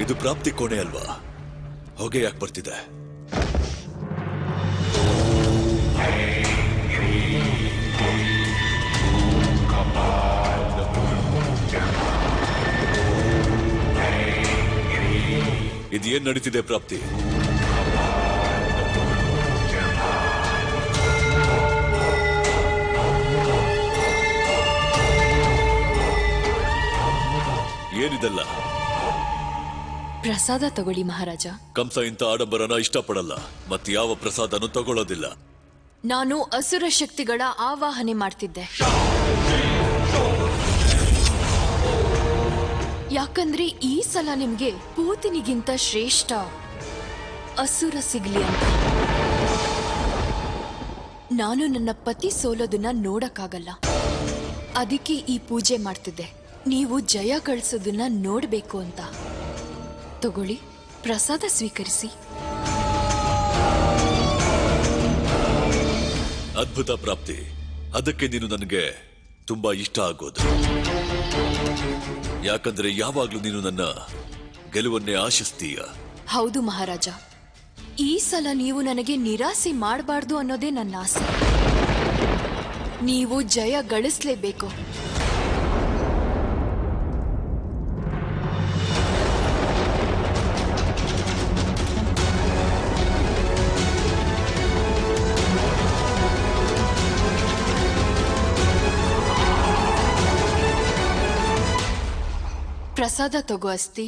ಇದು ಪ್ರಾಪ್ತಿ ಕೋಣೆ ಅಲ್ವಾ ಹೊಗೆ ಯಾಕೆ ಬರ್ತಿದೆ ಇದೇನ್ ನಡೀತಿದೆ ಪ್ರಾಪ್ತಿ ಏನಿದೆಲ್ಲ ಪ್ರಸಾದ ತಗೊಳ್ಳಿ ಮಹಾರಾಜ ಕಂಸ ಇಂಥ ಆಡಂಬರನ ಇಷ್ಟಪಡಲ್ಲ ಮತ್ತೆ ಯಾವ ಪ್ರಸಾದನೂ ತಗೊಳ್ಳೋದಿಲ್ಲ ನಾನು ಅಸುರ ಶಕ್ತಿಗಳ ಆವಾಹನೆ ಮಾಡ್ತಿದ್ದೆ ಯಾಕಂದ್ರೆ ಈ ಸಲ ನಿಮ್ಗೆ ಪೂತಿನಿಗಿಂತ ಶ್ರೇಷ್ಠ ಅಸುರ ಸಿಗ್ಲಿ ಅಂತ ನಾನು ನನ್ನ ಪತಿ ಸೋಲೋದನ್ನ ನೋಡಕ್ಕಾಗಲ್ಲ ಅದಕ್ಕೆ ಈ ಪೂಜೆ ಮಾಡ್ತಿದ್ದೆ ನೀವು ಜಯ ಗಳಿಸೋದನ್ನ ನೋಡ್ಬೇಕು ಅಂತ ತಗೊಳ್ಳಿ ಪ್ರಸಾದ ಸ್ವೀಕರಿಸಿ ಅದ್ಭುತ ಪ್ರಾಪ್ತಿ ಅದಕ್ಕೆ ನೀನು ನನಗೆ ತುಂಬಾ ಇಷ್ಟ ಆಗೋದು ಯಾಕಂದ್ರೆ ಯಾವಾಗ್ಲೂ ನೀನು ನನ್ನ ಗೆಲುವನ್ನೇ ಆಶಿಸ್ತೀಯ ಹೌದು ಮಹಾರಾಜ ಈ ಸಲ ನೀವು ನನಗೆ ನಿರಾಸೆ ಮಾಡಬಾರ್ದು ಅನ್ನೋದೇ ನನ್ನ ಆಸೆ ನೀವು ಜಯ ಗಳಿಸ್ಲೇಬೇಕು ಪ್ರಸಾದ ತಗೋ ಅಸ್ತಿ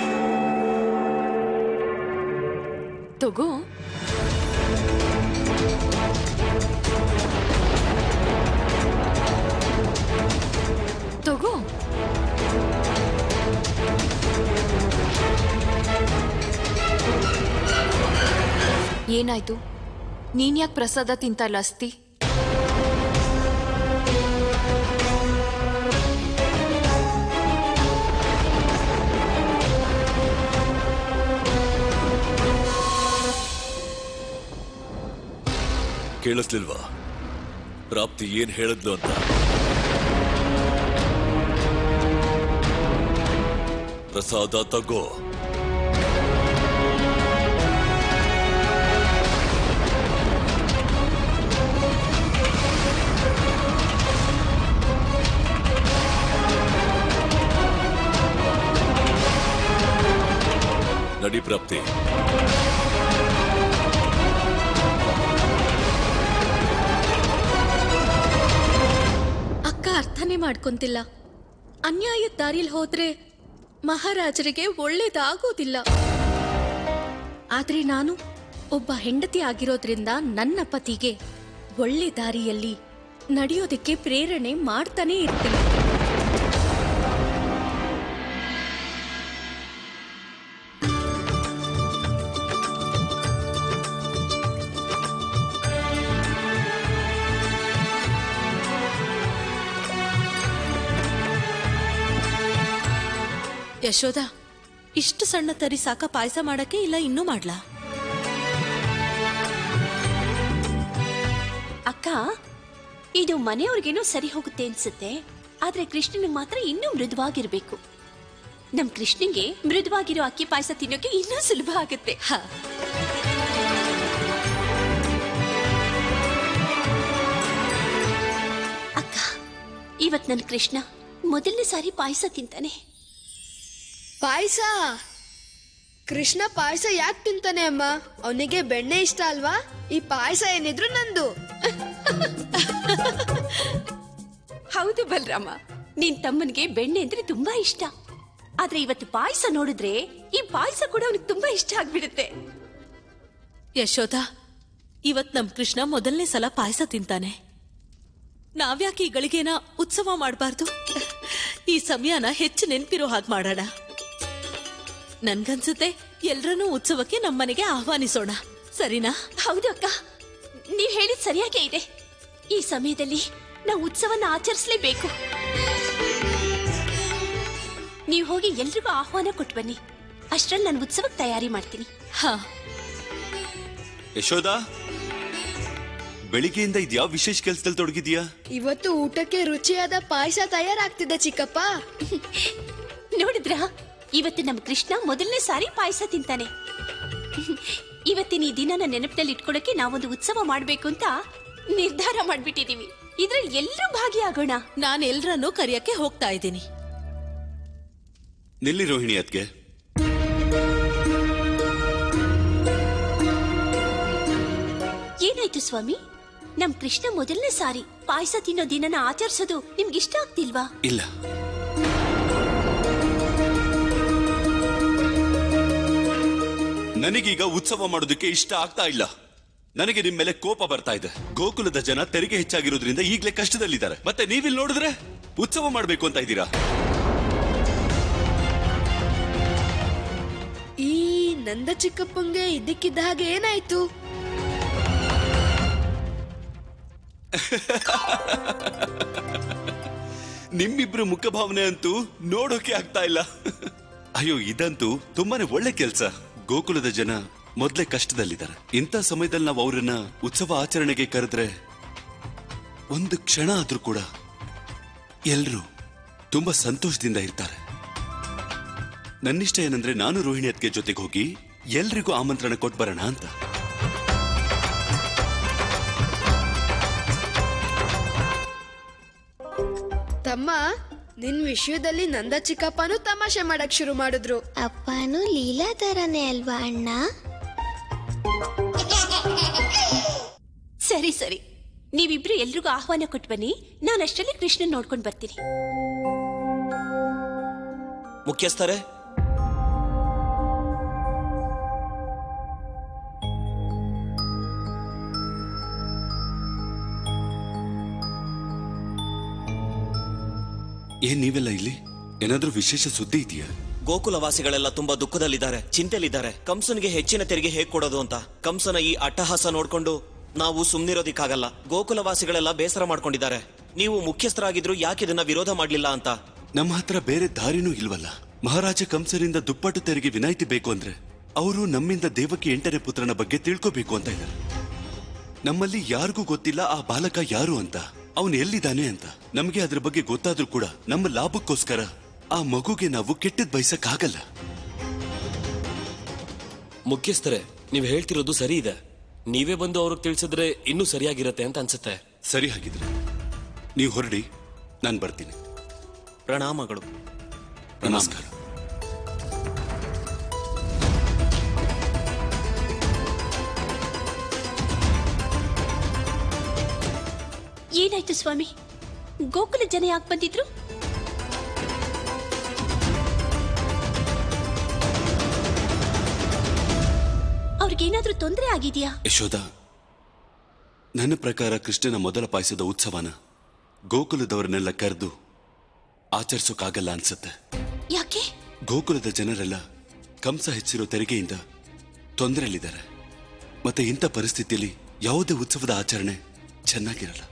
ತಗೋ ತಗೋ ಏನಾಯ್ತು ನೀನ್ ಯಾಕೆ ಪ್ರಸಾದ ತಿಂತಲ್ಲ ಅಸ್ತಿ ಕೇಳಿಸ್ಲಿಲ್ವಾ ಪ್ರಾಪ್ತಿ ಏನ್ ಹೇಳಿದ್ಲು ಅಂತ ಪ್ರಸಾದ ತಗೋ ನಡಿ ಪ್ರಾಪ್ತಿ ಅಕ್ಕ ಅರ್ಥನೇ ಮಾಡ್ಕೊಂತಿಲ್ಲ ಅನ್ಯಾಯದ ದಾರಿಲ್ ಹೋದ್ರೆ ಮಹಾರಾಜರಿಗೆ ಒಳ್ಳೇದಾಗೋದಿಲ್ಲ ಆದ್ರೆ ನಾನು ಒಬ್ಬ ಹೆಂಡತಿ ಆಗಿರೋದ್ರಿಂದ ನನ್ನ ಪತಿಗೆ ಒಳ್ಳೆ ದಾರಿಯಲ್ಲಿ ನಡೆಯೋದಕ್ಕೆ ಪ್ರೇರಣೆ ಮಾಡ್ತಾನೇ ಇರ್ತೀನಿ ಯಶೋದ ಇಷ್ಟು ಸಣ್ಣ ತರಿ ಸಾಕ ಪಾಯಸ ಮಾಡಕ್ಕೆ ಇಲ್ಲ ಇನ್ನೂ ಮಾಡ್ಲಾ ಅಕ್ಕ ಇದು ಮನೆಯವ್ರಿಗೇನೋ ಸರಿ ಹೋಗುತ್ತೆ ಅನ್ಸುತ್ತೆ ಆದ್ರೆ ಕೃಷ್ಣನಿಗೆ ಮಾತ್ರ ಇನ್ನೂ ಮೃದುವಾಗಿರ್ಬೇಕು ನಮ್ ಕೃಷ್ಣನ್ಗೆ ಮೃದುವಾಗಿರೋ ಅಕ್ಕಿ ಪಾಯಸ ತಿನ್ನೋಕೆ ಇನ್ನೂ ಸುಲಭ ಆಗುತ್ತೆ ಹ ಅಕ್ಕ ಇವತ್ ನನ್ ಕೃಷ್ಣ ಮೊದಲನೇ ಸಾರಿ ಪಾಯಸ ತಿಂತಾನೆ ಪಾಯಸ ಕೃಷ್ಣ ಪಾಯಸ ಯಾಕೆ ತಿಂತಾನೆ ಅಮ್ಮ ಅವನಿಗೆ ಬೆಣ್ಣೆ ಇಷ್ಟ ಅಲ್ವಾ ಈ ಪಾಯಸ ಏನಿದ್ರು ನಂದು ಹೌದು ಬಲರಾಮ ನಿನ್ ತಮ್ಮನಿಗೆ ಬೆಣ್ಣೆ ಅಂದ್ರೆ ತುಂಬಾ ಇಷ್ಟ ಆದ್ರೆ ಇವತ್ತು ಪಾಯಸ ನೋಡಿದ್ರೆ ಈ ಪಾಯಸ ಕೂಡ ಅವನಿಗೆ ತುಂಬಾ ಇಷ್ಟ ಆಗ್ಬಿಡುತ್ತೆ ಯಶೋದ ಇವತ್ ನಮ್ ಕೃಷ್ಣ ಮೊದಲನೇ ಸಲ ಪಾಯಸ ತಿಂತಾನೆ ನಾವ್ಯಾಕೆ ಈ ಗಳಿಗೆನ ಉತ್ಸವ ಮಾಡಬಾರ್ದು ಈ ಸಮಯನ ಹೆಚ್ಚು ನೆನ್ಪಿರೋ ಹಾಗೆ ಮಾಡೋಣ ನನ್ಗನ್ಸುತ್ತೆ ಎಲ್ರನ್ನೂ ಉತ್ಸವಕ್ಕೆ ನಮ್ಮನೆಗೆ ಆಹ್ವಾನಿಸೋಣ ಸರಿನಾ ಹೌದು ಅಕ್ಕ ನೀವ್ ಹೇಳಿದ್ ಸರಿಯಾಗೇ ಇದೆ ಈ ಸಮಯದಲ್ಲಿ ನಾವು ಉತ್ಸವನ ಆಚರಿಸಲೇಬೇಕು ನೀವು ಹೋಗಿ ಎಲ್ರಿಗೂ ಆಹ್ವಾನ ಕೊಟ್ಟು ಬನ್ನಿ ಅಷ್ಟ್ರಲ್ಲಿ ನಾನು ಉತ್ಸವಕ್ಕೆ ತಯಾರಿ ಮಾಡ್ತೀನಿ ಹಾ ಯಶೋದ ಬೆಳಿಗ್ಗೆಯಿಂದ ಇದ್ಯಾವ ವಿಶೇಷ ಕೆಲಸದಲ್ಲಿ ತೊಡಗಿದ್ಯಾ ಇವತ್ತು ಊಟಕ್ಕೆ ರುಚಿಯಾದ ಪಾಯಸ ತಯಾರಾಗ್ತಿದೆ ಚಿಕ್ಕಪ್ಪ ನೋಡಿದ್ರಾ ಇವತ್ತು ನಮ್ಮ ಕೃಷ್ಣ ಮೊದಲನೇ ಸಾರಿ ಪಾಯಸ ತಿಂತಾನೆ ಇವತ್ತಿನ ಈ ದಿನನ ನೆನಪಿನಲ್ಲಿ ಇಟ್ಕೊಳ್ಳೋಕೆ ನಾವೊಂದು ಉತ್ಸವ ಮಾಡ್ಬೇಕು ಅಂತ ನಿರ್ಧಾರ ಮಾಡ್ಬಿಟ್ಟಿದೀವಿ ಇದ್ರಲ್ಲಿ ಎಲ್ಲರೂ ಭಾಗಿಯಾಗೋಣ ನಾನು ಎಲ್ರನ್ನೂ ಕರೆಯಕ್ಕೆ ಹೋಗ್ತಾ ಇದ್ದೀನಿ ನಿಲ್ಲಿ ರೋಹಿಣಿ ಅದ್ಗೆ ಏನಾಯ್ತು ಸ್ವಾಮಿ ನಮ್ ಕೃಷ್ಣ ಮೊದಲನೇ ಸಾರಿ ಪಾಯಸ ತಿನ್ನೋ ದಿನನ ಆಚರಿಸೋದು ನಿಮ್ಗೆ ಇಷ್ಟ ಆಗ್ತಿಲ್ವಾ ಇಲ್ಲ ನನಗೀಗ ಉತ್ಸವ ಮಾಡೋದಕ್ಕೆ ಇಷ್ಟ ಆಗ್ತಾ ಇಲ್ಲ ನನಗೆ ನಿಮ್ ಮೇಲೆ ಕೋಪ ಬರ್ತಾ ಇದೆ ಗೋಕುಲದ ಜನ ತೆರಿಗೆ ಹೆಚ್ಚಾಗಿರೋದ್ರಿಂದ ಈಗ್ಲೇ ಕಷ್ಟದಲ್ಲಿದ್ದಾರೆ ಮತ್ತೆ ನೀವಿಲ್ಲಿ ನೋಡಿದ್ರೆ ಉತ್ಸವ ಮಾಡ್ಬೇಕು ಅಂತ ಇದ್ದೀರಾ ಈ ನಂದ ಚಿಕ್ಕಪ್ಪಂಗೆ ಇದ್ದಕ್ಕಿದ್ದ ಹಾಗೆ ಏನಾಯ್ತು ನಿಮ್ಮಿಬ್ರು ಮುಖಭಾವನೆ ಅಂತೂ ನೋಡೋಕೆ ಆಗ್ತಾ ಇಲ್ಲ ಅಯ್ಯೋ ಇದಂತೂ ತುಂಬಾನೇ ಒಳ್ಳೆ ಕೆಲ್ಸ ಗೋಕುಲದ ಜನ ಮೊದ್ಲೇ ಕಷ್ಟದಲ್ಲಿದ್ದಾರೆ ಇಂಥ ಸಮಯದಲ್ಲಿ ನಾವು ಅವರನ್ನ ಉತ್ಸವ ಆಚರಣೆಗೆ ಕರೆದ್ರೆ ಒಂದು ಕ್ಷಣ ಆದ್ರೂ ಕೂಡ ಎಲ್ರೂ ತುಂಬಾ ಸಂತೋಷದಿಂದ ಇರ್ತಾರೆ ನನ್ನಿಷ್ಟ ಏನಂದ್ರೆ ನಾನು ರೋಹಿಣಿ ಅದ್ಕೆ ಜೊತೆಗೆ ಹೋಗಿ ಎಲ್ರಿಗೂ ಆಮಂತ್ರಣ ಕೊಟ್ಟು ಬರೋಣ ಅಂತ ತಮ್ಮ ನಿನ್ ವಿಷಯದಲ್ಲಿ ನಂದ ಚಿಕ್ಕಪ್ಪನೂ ತಮಾಷೆ ಮಾಡಕ್ ಶುರು ಮಾಡಿದ್ರು ಅಪ್ಪನೂ ಲೀಲಾ ತರನೇ ಅಲ್ವಾ ಅಣ್ಣ ಸರಿ ಸರಿ ನೀವಿಬ್ರು ಎಲ್ರಿಗೂ ಆಹ್ವಾನ ಕೊಟ್ಟು ಬನ್ನಿ ನಾನು ಅಷ್ಟರಲ್ಲಿ ಕೃಷ್ಣನ್ ನೋಡ್ಕೊಂಡು ಬರ್ತೀನಿ ಮುಖ್ಯಸ್ಥರೇ ಏನ್ ನೀವೆಲ್ಲ ಇಲ್ಲಿ ಏನಾದ್ರೂ ವಿಶೇಷ ಸುದ್ದಿ ಇದೆಯಾ ಗೋಕುಲವಾಸಿಗಳೆಲ್ಲ ತುಂಬಾ ದುಃಖದಲ್ಲಿದ್ದಾರೆ ಚಿಂತೆಲಿದ್ದಾರೆ ಕಂಸನಿಗೆ ಹೆಚ್ಚಿನ ತೆರಿಗೆ ಹೇಗ್ ಕೊಡೋದು ಅಂತ ಕಂಸನ ಈ ಅಟ್ಟಹಾಸ ನೋಡ್ಕೊಂಡು ನಾವು ಸುಮ್ನಿರೋದಿಕ್ಕಾಗಲ್ಲ ಗೋಕುಲವಾಸಿಗಳೆಲ್ಲ ಬೇಸರ ಮಾಡ್ಕೊಂಡಿದ್ದಾರೆ ನೀವು ಮುಖ್ಯಸ್ಥರಾಗಿದ್ರು ಯಾಕೆ ಇದನ್ನ ವಿರೋಧ ಮಾಡ್ಲಿಲ್ಲ ಅಂತ ನಮ್ಮ ಹತ್ರ ಬೇರೆ ದಾರಿನೂ ಇಲ್ವಲ್ಲ ಮಹಾರಾಜ ಕಂಸರಿಂದ ದುಪ್ಪಟ್ಟು ತೆರಿಗೆ ವಿನಾಯಿತಿ ಬೇಕು ಅಂದ್ರೆ ಅವರು ನಮ್ಮಿಂದ ದೇವಕಿ ಎಂಟನೇ ಪುತ್ರನ ಬಗ್ಗೆ ತಿಳ್ಕೋಬೇಕು ಅಂತ ಇದ್ದಾರೆ ನಮ್ಮಲ್ಲಿ ಯಾರಿಗೂ ಗೊತ್ತಿಲ್ಲ ಆ ಬಾಲಕ ಯಾರು ಅಂತ ಅವನು ಎಲ್ಲಿದ್ದಾನೆ ಅಂತ ನಮಗೆ ಅದ್ರ ಬಗ್ಗೆ ಗೊತ್ತಾದ್ರೂ ಕೂಡ ನಮ್ಮ ಲಾಭಕ್ಕೋಸ್ಕರ ಆ ಮಗುಗೆ ನಾವು ಕೆಟ್ಟದ್ ಬಯಸಕ್ಕಾಗಲ್ಲ ಮುಖ್ಯಸ್ಥರೇ ನೀವು ಹೇಳ್ತಿರೋದು ಸರಿ ಇದೆ ನೀವೇ ಬಂದು ಅವ್ರಿಗೆ ತಿಳಿಸಿದ್ರೆ ಇನ್ನೂ ಸರಿಯಾಗಿರತ್ತೆ ಅಂತ ಅನ್ಸುತ್ತೆ ಸರಿ ಹಾಗಿದ್ರೆ ನೀವು ಹೊರಡಿ ನಾನು ಬರ್ತೀನಿ ಪ್ರಣಾಮಗಳು ನಮಸ್ಕಾರ ಏನಾಯ್ತು ಸ್ವಾಮಿ ಗೋಕುಲ ಜನ ಯಾಕೆ ಬಂದಿದ್ರು ಅವ್ರಿಗೇನಾದ್ರೂ ತೊಂದರೆ ಆಗಿದೆಯಾ ಯಶೋದ ನನ್ನ ಪ್ರಕಾರ ಕೃಷ್ಣನ ಮೊದಲ ಪಾಯಸದ ಉತ್ಸವನ ಗೋಕುಲದವರನ್ನೆಲ್ಲ ಕರೆದು ಆಚರಿಸೋಕ್ಕಾಗಲ್ಲ ಅನ್ಸುತ್ತೆ ಯಾಕೆ ಗೋಕುಲದ ಜನರೆಲ್ಲ ಕಂಸ ಹೆಚ್ಚಿರೋ ತೆರಿಗೆಯಿಂದ ತೊಂದರೆಯಲ್ಲಿದ್ದಾರೆ ಮತ್ತೆ ಇಂಥ ಪರಿಸ್ಥಿತಿಯಲ್ಲಿ ಯಾವುದೇ ಉತ್ಸವದ ಆಚರಣೆ ಚೆನ್ನಾಗಿರಲ್ಲ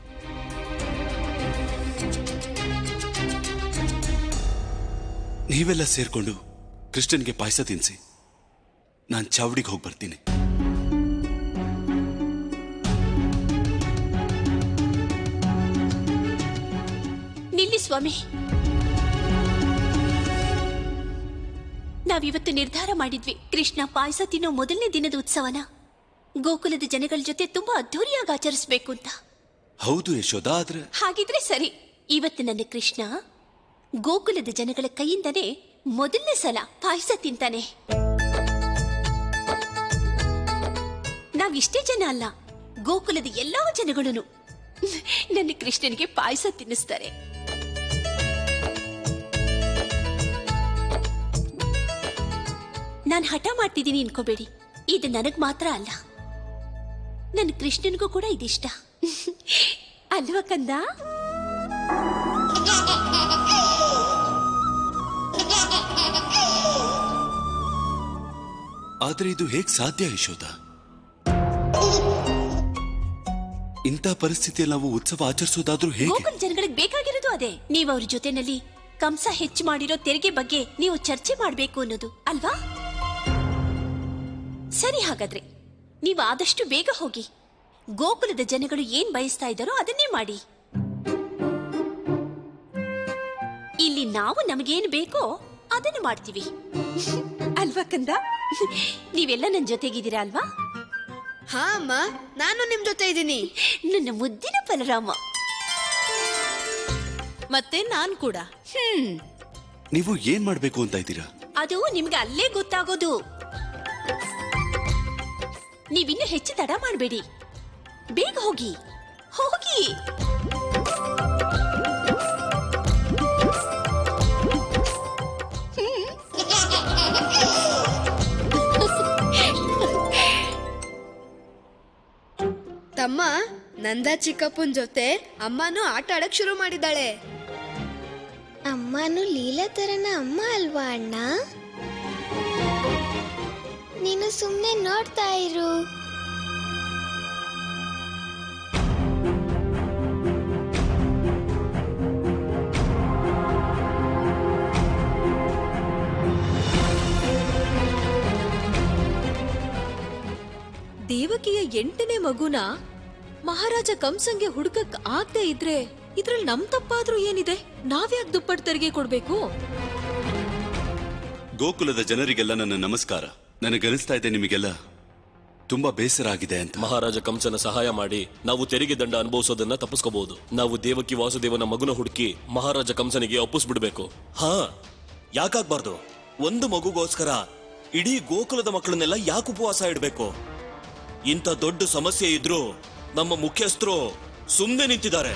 ನೀವೆಲ್ಲ ಸೇರ್ಕೊಂಡು ಕೃಷ್ಣನ್ಗೆ ಪಾಯಸ ತಿನ್ಸಿ ನಾನು ಚಾವಡಿಗೆ ಹೋಗಿ ಬರ್ತೀನಿ ನಿಲ್ಲಿ ಸ್ವಾಮಿ ನಾವಿವತ್ತು ನಿರ್ಧಾರ ಮಾಡಿದ್ವಿ ಕೃಷ್ಣ ಪಾಯಸ ತಿನ್ನೋ ಮೊದಲನೇ ದಿನದ ಉತ್ಸವನ ಗೋಕುಲದ ಜನಗಳ ಜೊತೆ ತುಂಬಾ ಅದ್ಧೂರಿಯಾಗಿ ಆಚರಿಸ್ಬೇಕು ಅಂತ ಹೌದು ಯಶೋದ ಆದ್ರೆ ಹಾಗಿದ್ರೆ ಸರಿ ಇವತ್ತು ನನ್ನ ಕೃಷ್ಣ ಗೋಕುಲದ ಜನಗಳ ಕೈಯಿಂದನೇ ಮೊದಲನೇ ಸಲ ಪಾಯಸ ತಿಂತಾನೆ ನಾವಿಷ್ಟೇ ಜನ ಅಲ್ಲ ಗೋಕುಲದ ಎಲ್ಲಾ ಜನಗಳು ನನ್ನ ಕೃಷ್ಣನಿಗೆ ಪಾಯಸ ತಿನ್ನಿಸ್ತಾರೆ ನಾನು ಹಠ ಮಾಡ್ತಿದ್ದೀನಿ ಅನ್ಕೋಬೇಡಿ ಇದು ನನಗ್ ಮಾತ್ರ ಅಲ್ಲ ನನ್ನ ಕೃಷ್ಣನಿಗೂ ಕೂಡ ಇದಿಷ್ಟ ಅಲ್ವಾ ಕಂದ ಆದ್ರೆ ಇದು ಹೇಗ್ ಸಾಧ್ಯ ಯಶೋದ ಇಂಥ ಪರಿಸ್ಥಿತಿಯಲ್ಲಿ ನಾವು ಉತ್ಸವ ಆಚರಿಸೋದಾದ್ರೂ ಹೇಗೆ ಗೋಕುಲ್ ಜನಗಳಿಗೆ ಬೇಕಾಗಿರೋದು ಅದೇ ನೀವು ಅವ್ರ ಜೊತೆನಲ್ಲಿ ಕಂಸ ಹೆಚ್ಚು ಮಾಡಿರೋ ತೆರಿಗೆ ಬಗ್ಗೆ ನೀವು ಚರ್ಚೆ ಮಾಡಬೇಕು ಅನ್ನೋದು ಅಲ್ವಾ ಸರಿ ಹಾಗಾದ್ರೆ ನೀವು ಆದಷ್ಟು ಬೇಗ ಹೋಗಿ ಗೋಕುಲದ ಜನಗಳು ಏನ್ ಬಯಸ್ತಾ ಇದ್ದಾರೋ ಅದನ್ನೇ ಮಾಡಿ ಇಲ್ಲಿ ನಾವು ನಮಗೇನ್ ಬೇಕೋ ಅದನ್ನು ಮಾಡ್ತೀವಿ ಅಲ್ವಾ ಕಂದ ನೀವೆಲ್ಲ ನನ್ನ ಜೊತೆಗಿದ್ದೀರಾ ಅಲ್ವಾ ಹಾ ಅಮ್ಮ ನಾನು ನಿಮ್ ಜೊತೆ ಇದ್ದೀನಿ ನನ್ನ ಮುದ್ದಿನ ಬಲರಾಮ ಮತ್ತೆ ನಾನ್ ಕೂಡ ಹ್ಮ್ ನೀವು ಏನ್ ಮಾಡ್ಬೇಕು ಅಂತ ಇದ್ದೀರಾ ಅದು ನಿಮ್ಗೆ ಅಲ್ಲೇ ಗೊತ್ತಾಗೋದು ನೀವಿನ್ನು ಹೆಚ್ಚು ತಡ ಮಾಡಬೇಡಿ ಬೇಗ ಹೋಗಿ ಹೋಗಿ ತಮ್ಮ ನಂದ ಚಿಕ್ಕಪ್ಪನ್ ಜೊತೆ ಅಮ್ಮನೂ ಆಟ ಆಡಕ್ ಶುರು ಮಾಡಿದ್ದಾಳೆ ಅಮ್ಮನು ಲೀಲಾ ತರನ ಅಮ್ಮ ಅಲ್ವಾ ಅಣ್ಣ ನೀನು ಸುಮ್ಮನೆ ನೋಡ್ತಾ ಇರು ದೇವಕಿಯ ಎಂಟನೇ ಮಗುನ ಮಹಾರಾಜ ಕಂಸಂಗೆ ಹುಡುಕಕ್ ಆಗದೆ ಇದ್ರೆ ಇದ್ರಲ್ಲಿ ನಮ್ ತಪ್ಪಾದ್ರೂ ಏನಿದೆ ನಾವ್ಯಾಕ್ ದುಪ್ಪಟ್ಟು ತೆರಿಗೆ ಕೊಡ್ಬೇಕು ಗೋಕುಲದ ಜನರಿಗೆಲ್ಲ ನನ್ನ ನಮಸ್ಕಾರ ನನಗನಿಸ್ತಾ ಇದೆ ನಿಮಗೆಲ್ಲ ತುಂಬಾ ಬೇಸರ ಆಗಿದೆ ಅಂತ ಮಹಾರಾಜ ಕಂಸನ ಸಹಾಯ ಮಾಡಿ ನಾವು ತೆರಿಗೆ ದಂಡ ಅನುಭವಿಸೋದನ್ನ ತಪ್ಪಿಸ್ಕೋಬಹುದು ನಾವು ದೇವಕಿ ವಾಸುದೇವನ ಮಗುನ ಹುಡುಕಿ ಮಹಾರಾಜ ಕಂಸನಿಗೆ ಒಪ್ಪಿಸ್ಬಿಡ್ಬೇಕು ಹಾ ಯಾಕಾಗ್ಬಾರ್ದು ಒಂದು ಮಗುಗೋಸ್ಕರ ಇಡೀ ಗೋಕುಲದ ಮಕ್ಕಳನ್ನೆಲ್ಲ ಯಾಕೆ ಉಪವಾಸ ಇಡಬೇಕು ಇಂಥ ದೊಡ್ಡ ಸಮಸ್ಯೆ ಇದ್ರೂ ನಮ್ಮ ಮುಖ್ಯಸ್ಥರು ಸುಮ್ಮನೆ ನಿಂತಿದ್ದಾರೆ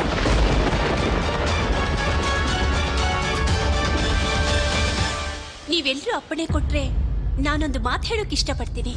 ನೀವೆಲ್ಲರೂ ಅಪ್ಪಣೆ ಕೊಟ್ರೆ ನಾನೊಂದು ಮಾತು ಹೇಳೋಕೆ ಇಷ್ಟಪಡ್ತೀನಿ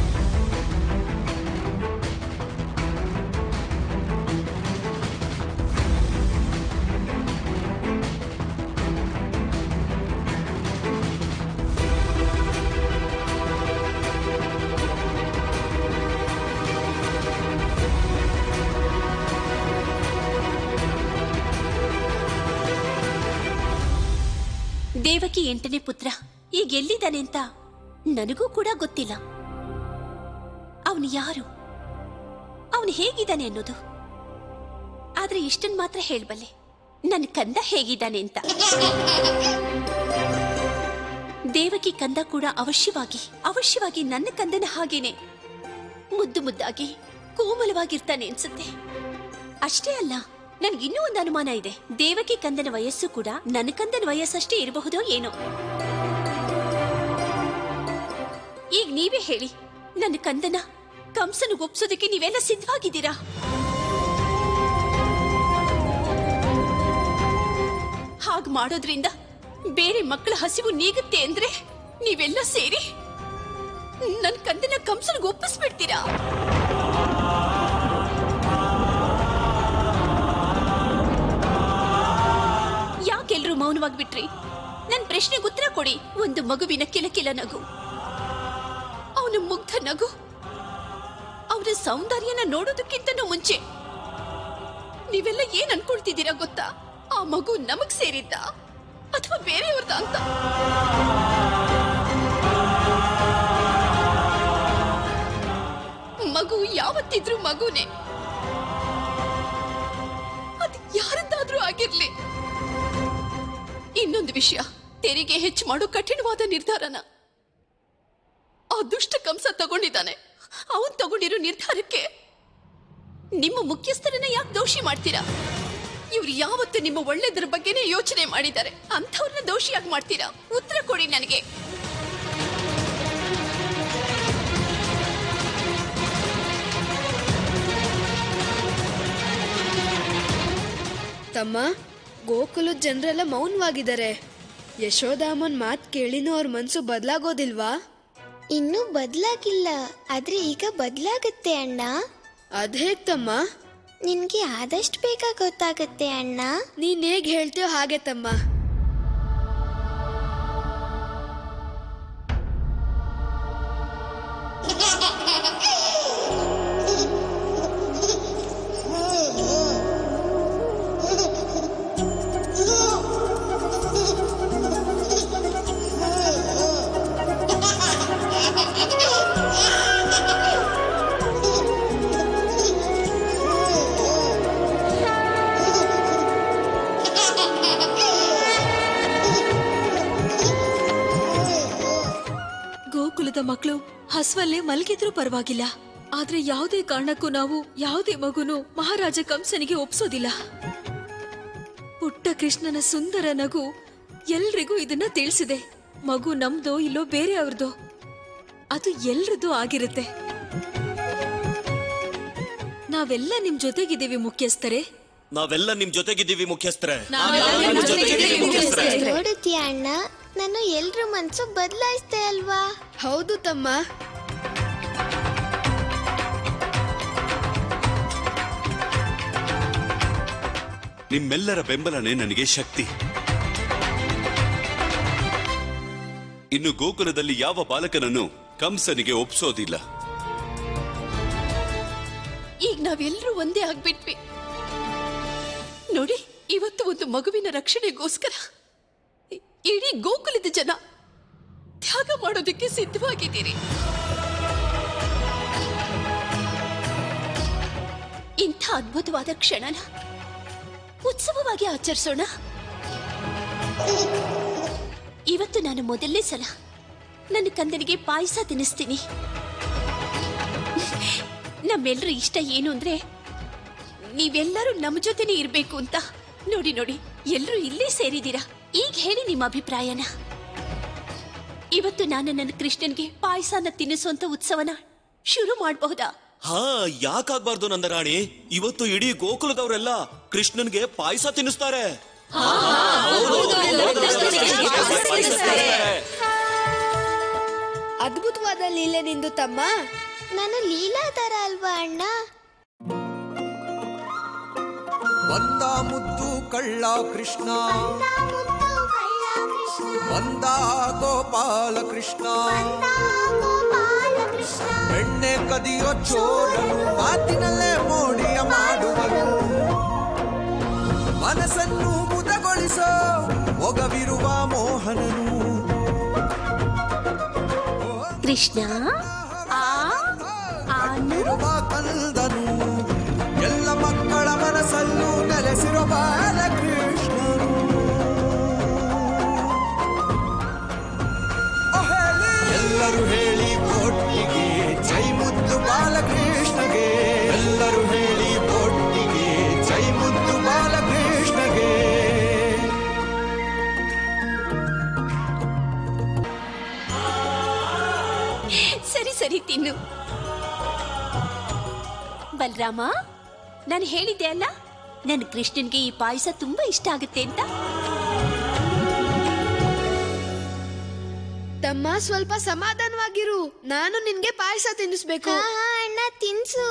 ದೇವಕಿ ಎಂಟನೇ ಪುತ್ರ ಈಗ ಎಲ್ಲಿದ್ದಾನೆ ಅಂತ ನನಗೂ ಕೂಡ ಗೊತ್ತಿಲ್ಲ ಅವನು ಯಾರು ಅವನು ಹೇಗಿದ್ದಾನೆ ಅನ್ನೋದು ಆದ್ರೆ ಇಷ್ಟನ್ ಮಾತ್ರ ಹೇಳ್ಬಲ್ಲೆ ನನ್ನ ಕಂದ ಹೇಗಿದ್ದಾನೆ ಅಂತ ದೇವಕಿ ಕಂದ ಕೂಡ ಅವಶ್ಯವಾಗಿ ಅವಶ್ಯವಾಗಿ ನನ್ನ ಕಂದನ ಹಾಗೇನೆ ಮುದ್ದು ಮುದ್ದಾಗಿ ಕೋಮಲವಾಗಿರ್ತಾನೆ ಅನ್ಸುತ್ತೆ ಅಷ್ಟೇ ಅಲ್ಲ ನನ್ಗಿನ್ನೂ ಒಂದು ಅನುಮಾನ ಇದೆ ದೇವಕಿ ಕಂದನ ವಯಸ್ಸು ಕೂಡ ನನ್ನ ಕಂದನ ವಯಸ್ಸಷ್ಟೇ ಇರಬಹುದೋ ಏನೋ ಈಗ ನೀವೇ ಹೇಳಿ ನನ್ನ ಕಂದನ ಕಂಸನ ಒಪ್ಸೋದಕ್ಕೆ ನೀವೆಲ್ಲ ಸಿದ್ಧವಾಗಿದ್ದೀರಾ ಹಾಗ್ ಮಾಡೋದ್ರಿಂದ ಬೇರೆ ಮಕ್ಕಳ ಹಸಿವು ನೀಗುತ್ತೆ ಅಂದ್ರೆ ನೀವೆಲ್ಲ ಸೇರಿ ನನ್ನ ಕಂದನ ಕಂಸನಿಗೆ ಒಪ್ಪಿಸ್ಬಿಡ್ತೀರಾ ಯಾಕೆಲ್ರೂ ಮೌನವಾಗಿಬಿಟ್ರಿ ನನ್ ಪ್ರಶ್ನೆಗೆ ಉತ್ತರ ಕೊಡಿ ಒಂದು ಮಗುವಿನ ಕಿಲಕಿಲ ನಗು ಅವನ ಮುಗ್ಧ ನಗು ಅವನ ಸೌಂದರ್ಯನ ನೋಡೋದಕ್ಕಿಂತನೂ ಮುಂಚೆ ನೀವೆಲ್ಲ ಏನ್ ಅನ್ಕೊಳ್ತಿದ್ದೀರಾ ಗೊತ್ತಾ ಆ ಮಗು ನಮಗ್ ಸೇರಿದ್ದ ಅಥವಾ ಬೇರೆಯವ್ರದ ಅಂತ ಮಗು ಯಾವತ್ತಿದ್ರೂ ಮಗುನೇ ಅದು ಯಾರದ್ದಾದ್ರೂ ಆಗಿರ್ಲಿ ಇನ್ನೊಂದು ವಿಷಯ ತೆರಿಗೆ ಹೆಚ್ಚು ಮಾಡೋ ಕಠಿಣವಾದ ನಿರ್ಧಾರನ ಆ ದುಷ್ಟ ಕಂಸ ತಗೊಂಡಿದ್ದಾನೆ ಅವನ್ ತಗೊಂಡಿರೋ ನಿರ್ಧಾರಕ್ಕೆ ನಿಮ್ಮ ಮುಖ್ಯಸ್ಥರನ್ನ ಯಾಕೆ ದೋಷಿ ಮಾಡ್ತೀರಾ ಇವ್ರು ಯಾವತ್ತು ನಿಮ್ಮ ಒಳ್ಳೆದರ ಬಗ್ಗೆನೇ ಯೋಚನೆ ಮಾಡಿದ್ದಾರೆ ಅಂಥವ್ರನ್ನ ದೋಷಿಯಾಗಿ ಮಾಡ್ತೀರಾ ಉತ್ತರ ಕೊಡಿ ನನಗೆ ತಮ್ಮ ಗೋಕುಲದ ಜನರೆಲ್ಲ ಮೌನವಾಗಿದ್ದಾರೆ ಯಶೋದಾಮನ್ ಮಾತ್ ಕೇಳಿನೂ ಅವ್ರ ಮನ್ಸು ಬದಲಾಗೋದಿಲ್ವಾ ಇನ್ನೂ ಬದಲಾಗಿಲ್ಲ ಆದ್ರೆ ಈಗ ಬದಲಾಗುತ್ತೆ ಅಣ್ಣ ಅದ್ ಹೇಗ್ ತಮ್ಮ ನಿನ್ಗೆ ಆದಷ್ಟು ಬೇಗ ಗೊತ್ತಾಗುತ್ತೆ ಅಣ್ಣ ನೀನ್ ಹೇಗ್ ಹೇಳ್ತೀಯೋ ಹಾಗೆ ತಮ್ಮ ಆ ಗೋಕುಲದ ಮಕ್ಕಳು ಹಸ್ವಲ್ಲೇ ಮಲಗಿದ್ರೂ ಪರವಾಗಿಲ್ಲ ಆದ್ರೆ ಯಾವುದೇ ಕಾರಣಕ್ಕೂ ನಾವು ಯಾವುದೇ ಮಗುನು ಮಹಾರಾಜ ಕಂಸನಿಗೆ ಒಪ್ಸೋದಿಲ್ಲ ಪುಟ್ಟ ಕೃಷ್ಣನ ಸುಂದರ ನಗು ಎಲ್ರಿಗೂ ಇದನ್ನ ತಿಳಿಸಿದೆ ಮಗು ನಮ್ದೋ ಇಲ್ಲೋ ಬೇರೆ ಅವ್ರದೋ ಅದು ಎಲ್ರದ್ದು ಆಗಿರುತ್ತೆ ನಾವೆಲ್ಲ ನಿಮ್ ಜೊತೆಗಿದ್ದೀವಿ ಮುಖ್ಯಸ್ಥರೇ ನಾವೆಲ್ಲ ನಿಮ್ ಜೊತೆಗಿದ್ದೀವಿ ಮುಖ್ಯಸ್ಥರೇ ನೋಡುತ್ತೀಯ ಅಣ್ಣ ನಾನು ಎಲ್ರ ಮನ್ಸು ಬದಲಾಯಿಸ್ದೆ ಅಲ್ವಾ ಹೌದು ತಮ್ಮ ನಿಮ್ಮೆಲ್ಲರ ಬೆಂಬಲನೇ ನನಗೆ ಶಕ್ತಿ ಇನ್ನು ಗೋಕುಲದಲ್ಲಿ ಯಾವ ಬಾಲಕನನ್ನು ಕಂಸನಿಗೆ ಒಪ್ಸೋದಿಲ್ಲ ಈಗ ನಾವೆಲ್ಲರೂ ಒಂದೇ ಆಗ್ಬಿಟ್ವಿ ನೋಡಿ ಇವತ್ತು ಒಂದು ಮಗುವಿನ ರಕ್ಷಣೆಗೋಸ್ಕರ ಇ- ಇಡೀ ಗೋಕುಲದ ಜನ ತ್ಯಾಗ ಮಾಡೋದಕ್ಕೆ ಸಿದ್ಧವಾಗಿದ್ದೀರಿ ಇಂಥ ಅದ್ಭುತವಾದ ಕ್ಷಣನ ಉತ್ಸವವಾಗಿ ಆಚರಿಸೋಣ ಇವತ್ತು ನಾನು ಮೊದಲನೇ ಸಲ ನನ್ನ ಕಂದನಿಗೆ ಪಾಯಸ ತಿನ್ನಿಸ್ತೀನಿ ನಮ್ಮೆಲ್ಲರ ಇಷ್ಟ ಏನು ಅಂದ್ರೆ ನೀವೆಲ್ಲರೂ ನಮ್ಮ ಜೊತೆನೇ ಇರಬೇಕು ಅಂತ ನೋಡಿ ನೋಡಿ ಎಲ್ಲರೂ ಇಲ್ಲೇ ಸೇರಿದ್ದೀರಾ ಈಗ ಹೇಳಿ ನಿಮ್ಮ ಅಭಿಪ್ರಾಯನ ಇವತ್ತು ನಾನು ನನ್ನ ಕೃಷ್ಣನ್ಗೆ ಪಾಯಸನ ತಿನ್ನಿಸುವಂತ ಉತ್ಸವನ ಶುರು ಮಾಡಬಹುದಾ ಹಾ ಯಾಕಾಗ್ಬಾರ್ದು ನಂದರಾಣಿ ಇವತ್ತು ಇಡೀ ಗೋಕುಲದವರೆಲ್ಲ ಕೃಷ್ಣನ್ಗೆ ಪಾಯಸ ತಿನ್ನಿಸ್ತಾರೆ ಅದ್ಭುತವಾದ ಲೀಲೆ ನಿಂದು ತಮ್ಮ ನಾನು ಲೀಲಾಧಾರ ಅಲ್ವಾ ಅಣ್ಣ ಬಂದ ಮುದ್ದು ಕಳ್ಳ ಕೃಷ್ಣ ಬಂದ ಗೋಪಾಲ ಕೃಷ್ಣ ಬೆಣ್ಣೆ ಕದಿಯೋ ಚೋರನು ಮಾತಿನಲ್ಲೇ ಮೋಡಿಯ ಮಾಡುವನು ಮನಸ್ಸನ್ನು ಮುದಗೊಳಿಸೋ ಒಗವಿರುವ ಮೋಹನನು ಕೃಷ್ಣ ಆ ಆನು ಇರುವ ಕಂದನು ಎಲ್ಲ ಮಕ್ಕಳ ಮನಸ್ಸಲ್ಲೂ ನೆಲೆಸಿರೋ ಬಾಲಕೃಷ್ಣನು ಓ ಹೇಳಿ. ಎಲ್ಲರೂ ಹೇಳಿ ಒಟ್ಟಿಗೆ ಜೈ ಮುದ್ದು ಬಾಲಕೃಷ್ಣಗೆ ಎಲ್ಲರೂ ಹೇಳಿ ಒಟ್ಟಿಗೆ ಜೈ ಮುದ್ದು ಬಾಲಕೃಷ್ಣಗೆ ಸರಿ ಸರಿ ತಿನ್ನು ಬಲರಾಮ ನಾನು ಹೇಳಿದ್ದೆ ಅಲ್ಲ ನನ್ನ ಕೃಷ್ಣನ್ಗೆ ಈ ಪಾಯಸ ತುಂಬಾ ಇಷ್ಟ ಆಗುತ್ತೆ ಅಂತ ತಮ್ಮ ಸ್ವಲ್ಪ ಸಮಾಧಾನವಾಗಿರು ನಾನು ನಿನ್ಗೆ ಪಾಯಸ ತಿನ್ನಿಸ್ಬೇಕು ಹಾ ಹಾ ಅಣ್ಣ ತಿನ್ಸು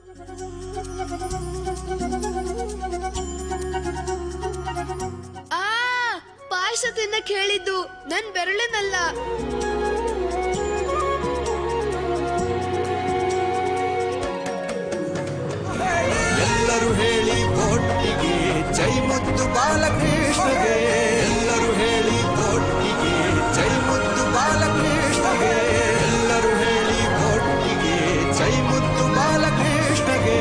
ಆ ಪಾಯಸ ತಿನ್ನಕ್ ಹೇಳಿದ್ದು ನನ್ ಬೆರಳನ್ನಲ್ಲ ಎಲ್ಲರೂ ಹೇಳಿ ಒಟ್ಟಿಗೆ ಜೈ ಮುದ್ದು ಬಾಲಕೃಷ್ಣಗೆ ಎಲ್ಲರೂ ಹೇಳಿ ಒಟ್ಟಿಗೆ ಜೈ ಮುದ್ದು ಬಾಲಕೃಷ್ಣಗೆ ಎಲ್ಲರೂ ಹೇಳಿ ಒಟ್ಟಿಗೆ ಜೈ ಮುದ್ದು ಬಾಲಕೃಷ್ಣಗೆ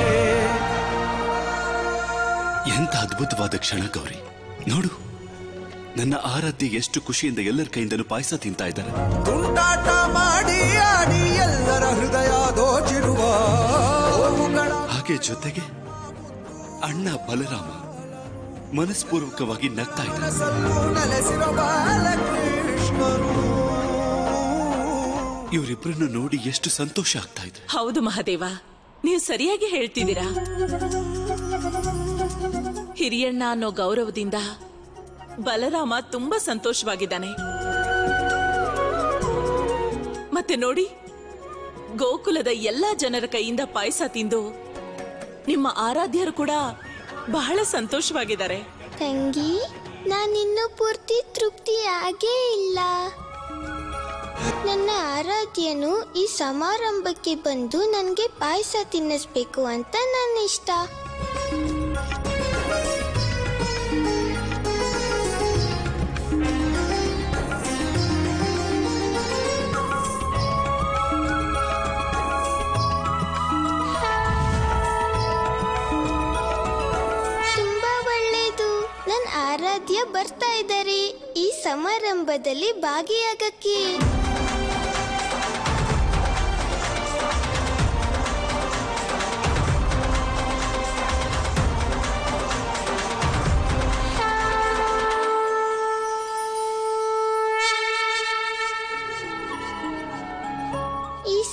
ಎಂತ ಅದ್ಭುತವಾದ ಕ್ಷಣ ಗೌರಿ ನೋಡು ನನ್ನ ಆರಾಧ್ಯ ಎಷ್ಟು ಖುಷಿಯಿಂದ ಎಲ್ಲರ ಕೈಯಿಂದಲೂ ಪಾಯಸ ತಿಂತಾ ಇದ್ದಾರೆ ತುಂಟಾಟ ಮಾಡಿ ಆಡಿ ಎಲ್ಲರ ಹೃದಯ ದೋಚಿರುವ ಗೋವುಗಳ ಹಾಗೆ ಜೊತೆಗೆ ಅಣ್ಣ ಬಲರಾಮ ಮನಸ್ಪೂರ್ವಕವಾಗಿ ನಗ್ತಾ ಇದ್ದಾರೆ ಮನಸ್ಸಲ್ಲೂ ನೆಲೆಸಿರೋ ಬಾಲಕೃಷ್ಣನು ಇವರಿಬ್ಬರನ್ನು ನೋಡಿ ಎಷ್ಟು ಸಂತೋಷ ಆಗ್ತಾ ಇದೆ ಹೌದು ಮಹಾದೇವ ನೀವು ಸರಿಯಾಗಿ ಹೇಳ್ತಿದ್ದೀರಾ ಹಿರಿಯಣ್ಣ ಅನ್ನೋ ಗೌರವದಿಂದ ಬಲರಾಮ ತುಂಬಾ ಸಂತೋಷವಾಗಿದ್ದಾನೆ ಮತ್ತೆ ನೋಡಿ ಗೋಕುಲದ ಎಲ್ಲಾ ಜನರ ಕೈಯಿಂದ ಪಾಯಸ ತಿಂದು ನಿಮ್ಮ ಆರಾಧ್ಯರು ಕೂಡ ಬಹಳ ಸಂತೋಷವಾಗಿದ್ದಾರೆ ತಂಗಿ ನಾನಿನ್ನೂ ಪೂರ್ತಿ ತೃಪ್ತಿ ಆಗೇ ಇಲ್ಲ ನನ್ನ ಆರಾಧ್ಯನು ಈ ಸಮಾರಂಭಕ್ಕೆ ಬಂದು ನನಗೆ ಪಾಯಸ ತಿನ್ನಿಸ್ಬೇಕು ಅಂತ ನನ್ನ ಇಷ್ಟ ತುಂಬಾ ಒಳ್ಳೇದು ನನ್ನ ಆರಾಧ್ಯ ಬರ್ತಾ ಇದ್ದಾರೆ ಈ ಸಮಾರಂಭದಲ್ಲಿ ಭಾಗಿಯಾಗಕ್ಕೆ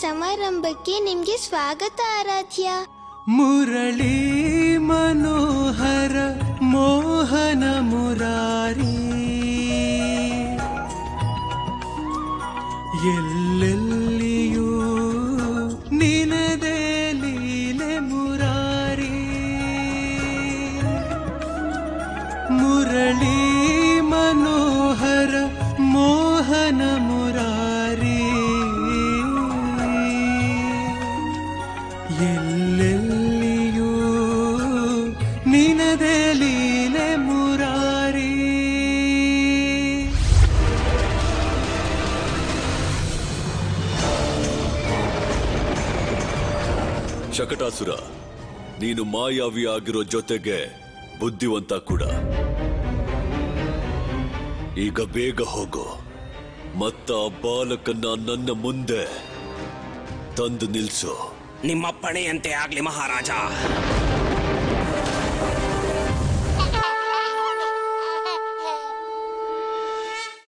ಸಮಾರಂಭಕ್ಕೆ ನಿಮ್ಗೆ ಸ್ವಾಗತ ಆರಾಧ್ಯ ಮುರಳಿ ಮನೋಹರ ಮೋಹನ ಮುರಾರಿ ಎಲ್ಲೆಲ್ಲಿಯೂ ನಿನದೇ ಲೀಲೆ ಮುರಾರಿ ಮುರಳಿ ಮನೋಹರ ಮೋಹನ ಮುರಾರಿ ಎಲ್ಲೆಲ್ಲಿಯೂ ನಿನದೇ ಲೀಲೆ ಮುರಾರಿ ಶಕಟಾಸುರ ನೀನು ಮಾಯಾವಿ ಆಗಿರೋ ಜೊತೆಗೆ ಬುದ್ಧಿವಂತ ಕೂಡ ಈಗ ಬೇಗ ಹೋಗು ಮತ್ತ ಆ ಬಾಲಕನ್ನ ನನ್ನ ಮುಂದೆ ತಂದು ನಿಲ್ಸು ನಿಮ್ಮ ಪಣೆಯಂತೆ ಆಗ್ಲಿ ಮಹಾರಾಜ